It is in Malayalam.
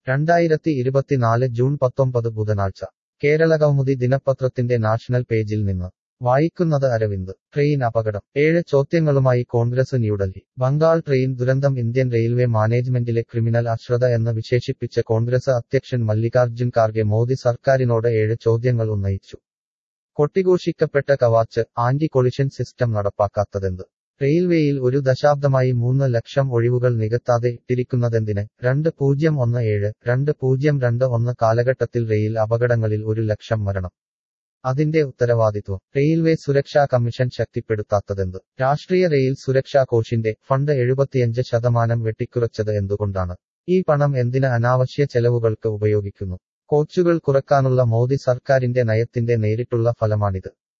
രണ്ടായിരത്തി ഇരുപത്തിനാല് ജൂൺ പത്തൊമ്പത് ബുധനാഴ്ച കേരള കൗമുദി ദിനപത്രത്തിന്റെ നാഷണൽ പേജിൽ നിന്ന് വായിക്കുന്നത് അരവിന്ദ് ട്രെയിൻ അപകടം ഏഴ് ചോദ്യങ്ങളുമായി കോൺഗ്രസ് ന്യൂഡൽഹി ബംഗാൾ ട്രെയിൻ ദുരന്തം ഇന്ത്യൻ റെയിൽവേ മാനേജ്മെന്റിലെ ക്രിമിനൽ അശ്രദ്ധ എന്ന് വിശേഷിപ്പിച്ച കോൺഗ്രസ് അധ്യക്ഷൻ മല്ലികാർജ്ജുൻ ഖാർഗെ മോദി സർക്കാരിനോട് ഏഴ് ചോദ്യങ്ങൾ ഉന്നയിച്ചു കൊട്ടിഘോഷിക്കപ്പെട്ട കവാച്ച് ആന്റി കൊളിഷൻ സിസ്റ്റം നടപ്പാക്കാത്തതെന്ത് റെയിൽവേയിൽ ഒരു ദശാബ്ദമായി മൂന്ന് ലക്ഷം ഒഴിവുകൾ നികത്താതെ ഇട്ടിരിക്കുന്നതെന്തിന് രണ്ട് പൂജ്യം ഒന്ന് ഏഴ് രണ്ട് പൂജ്യം രണ്ട് ഒന്ന് കാലഘട്ടത്തിൽ റെയിൽ അപകടങ്ങളിൽ ഒരു ലക്ഷം മരണം അതിന്റെ ഉത്തരവാദിത്വം റെയിൽവേ സുരക്ഷാ കമ്മീഷൻ ശക്തിപ്പെടുത്താത്തതെന്ത് രാഷ്ട്രീയ റെയിൽ സുരക്ഷാ കോഷിന്റെ ഫണ്ട് എഴുപത്തിയഞ്ച് ശതമാനം വെട്ടിക്കുറച്ചത് എന്തുകൊണ്ടാണ് ഈ പണം എന്തിന് അനാവശ്യ ചെലവുകൾക്ക് ഉപയോഗിക്കുന്നു കോച്ചുകൾ കുറക്കാനുള്ള മോദി സർക്കാരിന്റെ നയത്തിന്റെ നേരിട്ടുള്ള ഫലമാണിത്